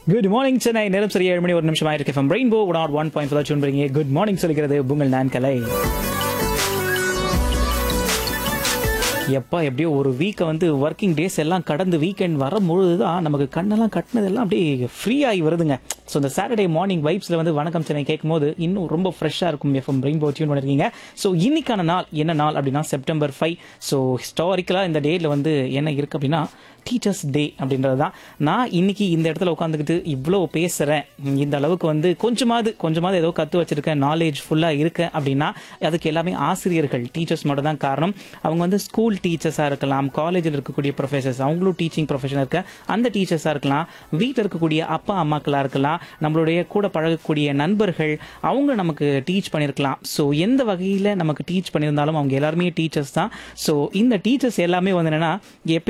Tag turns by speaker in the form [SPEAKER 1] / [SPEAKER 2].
[SPEAKER 1] good morning Chennai நேரம் சரியா ஏழு மணி ஒரு நிமிஷம் ஆயிருக்கு from Rainbow not one point four சூன் பண்ணீங்க குட் மார்னிங் சொல்லிக்கிறது உங்கள் நான் கலை எப்பா எப்படியோ ஒரு வீக்கை வந்து ஒர்க்கிங் டேஸ் எல்லாம் கடந்து வீக்கெண்ட் வரும்பொழுது தான் நமக்கு கண்ணெல்லாம் கட்டினதெல்லாம் அப்படியே ஃப்ரீ ஆகி வருதுங்க ஸோ இந்த சாட்டர்டே மார்னிங் வைப்ஸில் வந்து வணக்கம் சென்னை கேட்கும்போது இன்னும் ரொம்ப ஃப்ரெஷ்ஷாக இருக்கும் எஃப்எம் ரெயின்போ டியூன் பண்ணிருக்கீங்க ஸோ இன்னைக்கான நாள் என்ன நாள் அப்படின்னா செப்டம்பர் ஃபைவ் ஸோ ஹிஸ்டாரிக்கலாக இந்த டேயில் வந்து என்ன இருக்குது அப்படின்னா டீச்சர்ஸ் டே அப்படின்றது தான் நான் இன்னைக்கு இந்த இடத்துல உட்காந்துக்கிட்டு இவ்வளோ பேசுகிறேன் இந்த அளவுக்கு வந்து கொஞ்சமாவது கொஞ்சமாவது ஏதோ கற்று வச்சிருக்கேன் நாலேஜ் ஃபுல்லாக இருக்கேன் அப்படின்னா அதுக்கு எல்லாமே ஆசிரியர்கள் டீச்சர்ஸ் மட்டும் தான் காரணம் அவங்க வந்து ஸ்கூல் டீச்சர்ஸாக இருக்கலாம் காலேஜில் இருக்கக்கூடிய ப்ரொஃபசர்ஸ் அவங்களும் டீச்சிங் ப்ரொஃபஷன் இருக்க அந்த டீச்சர்ஸாக இருக்கலாம் வீட்டில் இருக்கக்கூடிய அப்பா அம்மாக்களாக இருக்கலாம் நம்மளுடைய கூட பழகக்கூடிய நண்பர்கள் அவங்க நமக்கு டீச் பண்ணியிருக்கலாம் ஸோ எந்த வகையில் நமக்கு டீச் பண்ணியிருந்தாலும் அவங்க எல்லாருமே டீச்சர்ஸ் தான் ஸோ இந்த டீச்சர்ஸ் எல்லாமே வந்து என்னன்னா எப்பயும்